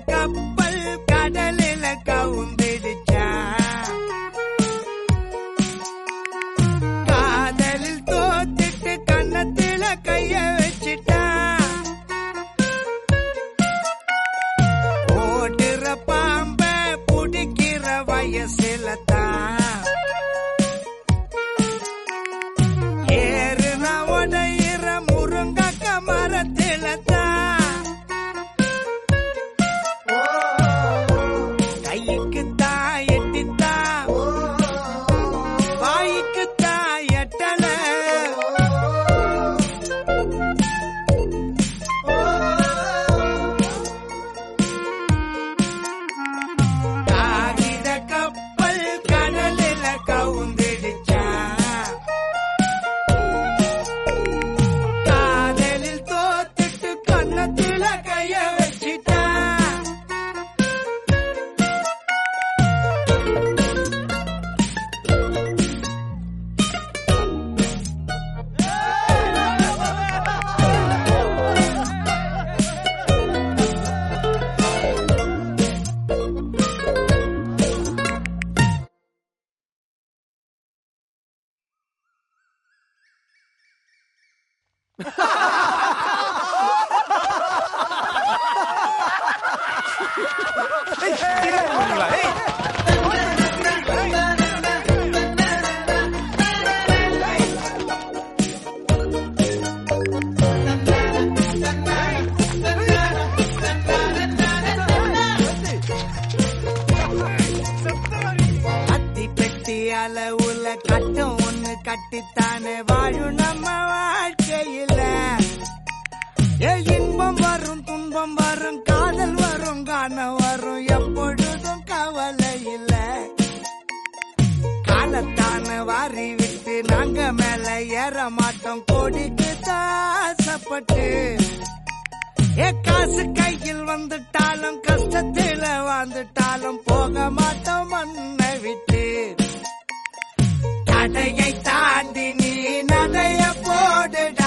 கப்பல் கடலில கவுந்திடுச்சா காதலில் தோத்துட்டு கன்னத்தில கைய வச்சிட்டா ஓடுற பாம்ப புடிக்கிற வயசுல தான் ஏறுன உடையிற முருங்கக்க மரத்தில தான் கைக்கு தான் எட்டித்தான் வாய்க்கு தான் எட்டல காகித கப்பல் கடலில கவுந்திடுச்சா காதலில் தோத்துட்டு கன்னத்துல கைய வச்சிட்டா அத்தி பெட்டி அளவுல கட்டம் ஒண்ணு கட்டித்தானே வாழும் நம்ம வாழ்க்கையில ஏ இன்பம் வரும் துன்பம் வரும் காதல் வரும் காணம் வரும் எப்பொழுதும் கவலை இல்ல காலத்தான வாரி விட்டு நாங்க மேல ஏற மாட்டோம் கோடிக்கு தாசப்பட்டு ஏ காசு கையில் வந்துட்டாலும் கஷ்டத்தில வாழ்ந்துட்டாலும் போக மாட்டோம் மண்ணை விட்டு தடையை தாண்டி நீ நடைய போடுடா